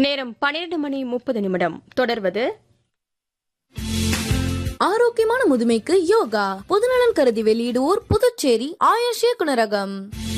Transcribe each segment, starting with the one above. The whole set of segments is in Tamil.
நேரம் பன்னிரண்டு மணி முப்பது நிமிடம் தொடர்வது ஆரோக்கியமான முதுமைக்கு யோகா பொதுநலன் கருதி வெளியிடுவோர் புதுச்சேரி ஆயுஷ் இயக்குனரகம்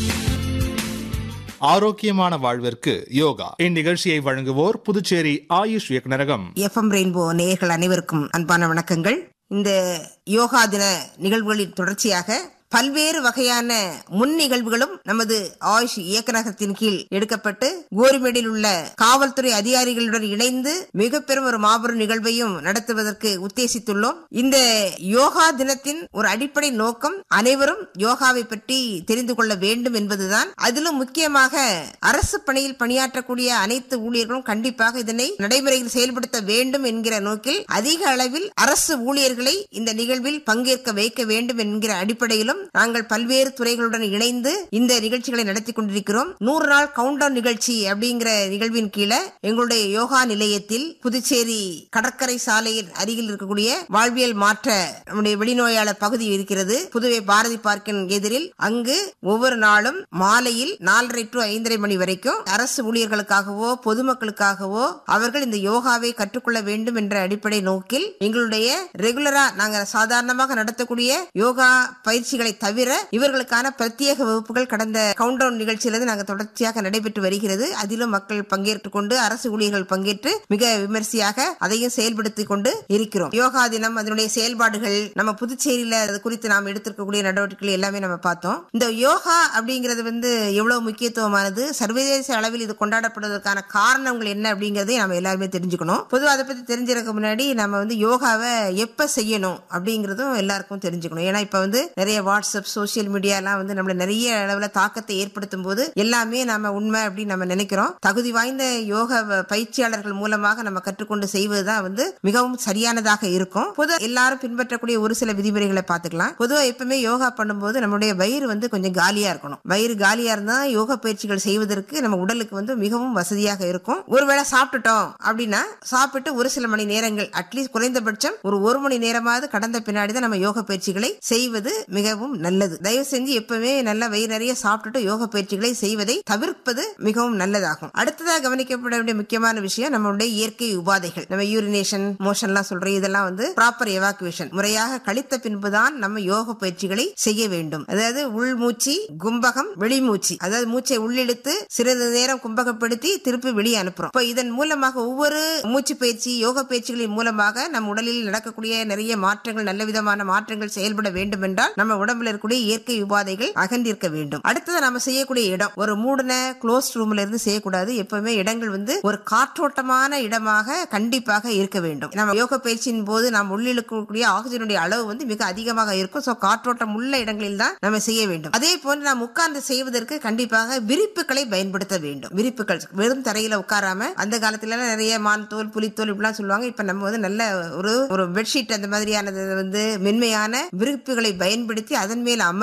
ஆரோக்கியமான வாழ்விற்கு யோகா இந்நிகழ்ச்சியை வழங்குவோர் புதுச்சேரி ஆயுஷ் இயக்குநரகம் எஃப்எம் ரெயின்போ நேயர்கள் அனைவருக்கும் அன்பான வணக்கங்கள் இந்த யோகா தின நிகழ்வுகளின் தொடர்ச்சியாக பல்வேறு வகையான முன் நிகழ்வுகளும் நமது ஆயுஷ் இயக்குநகத்தின் கீழ் எடுக்கப்பட்டு கோரிமேடில் உள்ள காவல்துறை அதிகாரிகளுடன் இணைந்து மிக பெரும் ஒரு மாபெரும் நிகழ்வையும் நடத்துவதற்கு உத்தேசித்துள்ளோம் இந்த யோகா தினத்தின் ஒரு அடிப்படை நோக்கம் அனைவரும் யோகாவை பற்றி தெரிந்து கொள்ள வேண்டும் என்பதுதான் அதிலும் முக்கியமாக அரசு பணியில் பணியாற்றக்கூடிய அனைத்து ஊழியர்களும் கண்டிப்பாக இதனை நடைமுறையில் செயல்படுத்த வேண்டும் என்கிற நோக்கில் அதிக அளவில் அரசு ஊழியர்களை இந்த நிகழ்வில் பங்கேற்க வைக்க வேண்டும் என்கிற அடிப்படையிலும் நாங்கள் பல்வேறு துறைகளுடன் இணைந்து இந்த நிகழ்ச்சிகளை நடத்தி கொண்டிருக்கிறோம் நூறு நாள் கவுண்டவுன் நிகழ்ச்சி அப்படிங்கிற நிகழ்வின் கீழே எங்களுடைய யோகா நிலையத்தில் புதுச்சேரி கடற்கரை சாலையின் அருகில் இருக்கக்கூடிய வாழ்வியல் மாற்ற நம்முடைய வெளிநோயாளர் பகுதி இருக்கிறது புதுவை பாரதி பார்க்கின் எதிரில் அங்கு ஒவ்வொரு நாளும் மாலையில் நாலரை டு ஐந்தரை மணி வரைக்கும் அரசு ஊழியர்களுக்காகவோ பொதுமக்களுக்காகவோ அவர்கள் இந்த யோகாவை கற்றுக்கொள்ள வேண்டும் என்ற அடிப்படை நோக்கில் எங்களுடைய ரெகுலரா நாங்க சாதாரணமாக நடத்தக்கூடிய யோகா பயிற்சிகளை தவிர இவர்களுக்கான பிரத்யேக வகுப்புகள் கடந்த கவுண்டவுன் நிகழ்ச்சியிலிருந்து நாங்கள் தொடர்ச்சியாக நடைபெற்று வருகிறது அதிலும் மக்கள் பங்கேற்றுக் கொண்டு அரசு ஊழியர்கள் பங்கேற்று மிக விமர்சையாக அதையும் செயல்படுத்திக் கொண்டு இருக்கிறோம் யோகா தினம் அதனுடைய செயல்பாடுகள் நம்ம புதுச்சேரியில அது குறித்து நாம் எடுத்திருக்கக்கூடிய நடவடிக்கைகள் எல்லாமே நம்ம பார்த்தோம் இந்த யோகா அப்படிங்கிறது வந்து எவ்வளவு முக்கியத்துவமானது சர்வதேச அளவில் இது கொண்டாடப்படுவதற்கான காரணங்கள் என்ன அப்படிங்கறதை நம்ம எல்லாருமே தெரிஞ்சுக்கணும் பொதுவாக அதை பத்தி தெரிஞ்சிருக்க முன்னாடி நம்ம வந்து யோகாவை எப்ப செய்யணும் அப்படிங்கறதும் எல்லாருக்கும் தெரிஞ்சுக்கணும் ஏன்னா இப்ப வந்து நிறைய வாட்ஸ்அப் சோசியல் மீடியா எல்லாம் வந்து நம்மள நிறைய அளவுல தாக்கத்தை ஏற்படுத்தும் போது எல்லாமே நம்ம உண்மை அப்படின்னு நம்ம நினைக்கிறோம் தகுதி வாய்ந்த யோக வ- பயிற்சியாளர்கள் மூலமாக நம்ம கற்றுக்கொண்டு செய்வதுதான் வந்து மிகவும் சரியானதாக இருக்கும் பொது எல்லாரும் பின்பற்றக்கூடிய ஒரு சில விதிமுறைகளை பார்த்துக்கலாம் பொதுவா எப்பவுமே யோகா பண்ணும்போது நம்மளுடைய வயிறு வந்து கொஞ்சம் காலியா இருக்கணும் வயிறு காலியா இருந்தா யோகா பயிற்சிகள் செய்வதற்கு நம்ம உடலுக்கு வந்து மிகவும் வசதியாக இருக்கும் ஒருவேளை சாப்பிட்டுட்டோம் அப்படின்னா சாப்பிட்டு ஒரு சில மணி நேரங்கள் அட்லீஸ்ட் குறைந்தபட்சம் ஒரு ஒரு மணி நேரமாவது கடந்த பின்னாடி தான் நம்ம யோக பயிற்சிகளை செய்வது மிகவும் நல்லது தயவு செஞ்சு எப்பவுமே நல்ல வயிறு நிறைய சாப்பிட்டுட்டு யோக பயிற்சிகளை செய்வதை தவிர்ப்பது மிகவும் நல்லதாகும் அடுத்ததாக கவனிக்கப்பட வேண்டிய முக்கியமான விஷயம் நம்மளுடைய இயற்கை உபாதைகள் நம்ம யூரினேஷன் மோஷன்லாம் சொல்றோம் இதெல்லாம் வந்து ப்ராப்பர் எவாக்குவேஷன் முறையாக கழித்த பின்புதான் நம்ம யோக பயிற்சிகளை செய்ய வேண்டும் அதாவது உள் மூச்சு கும்பகம் வெளிமூச்சு அதாவது மூச்சை உள்ளிழுத்து சிறிது நேரம் கும்பகப்படுத்தி திருப்பி வெளியே அனுப்புறோம் இப்போ இதன் மூலமாக ஒவ்வொரு மூச்சு பயிற்சி யோக பயிற்சிகளின் மூலமாக நம் உடலில் நடக்கக்கூடிய நிறைய மாற்றங்கள் நல்ல விதமான மாற்றங்கள் செயல்பட வேண்டும் என்றால் நம்ம உடம்புல இருக்கக்கூடிய இயற்கை உபாதைகள் அகன்றிருக்க வேண்டும் அடுத்தது நம்ம செய்யக்கூடிய இடம் ஒரு மூடின க்ளோஸ் ரூம்ல இருந்து செய்யக்கூடாது எப்பவுமே இடங்கள் வந்து ஒரு காற்றோட்டமான இடமாக கண்டிப்பாக இருக்க வேண்டும் நம்ம யோக பயிற்சியின் போது நாம் உள்ளிழுக்கக்கூடிய ஆக்சிஜனுடைய அளவு வந்து மிக அதிகமாக இருக்கும் ஸோ காற்றோட்டம் உள்ள இடங்களில் தான் நம்ம செய்ய வேண்டும் அதே போன்று நாம் உட்கார்ந்து செய்வதற்கு கண்டிப்பாக விரிப்புகளை பயன்படுத்த வேண்டும் விரிப்புகள் வெறும் தரையில உட்காராம அந்த காலத்துல எல்லாம் நிறைய மான் தோல் புலித்தோல் இப்படிலாம் சொல்லுவாங்க இப்ப நம்ம வந்து நல்ல ஒரு ஒரு பெட்ஷீட் அந்த மாதிரியானது வந்து மென்மையான விரிப்புகளை பயன்படுத்தி அதன் மேல் அமர்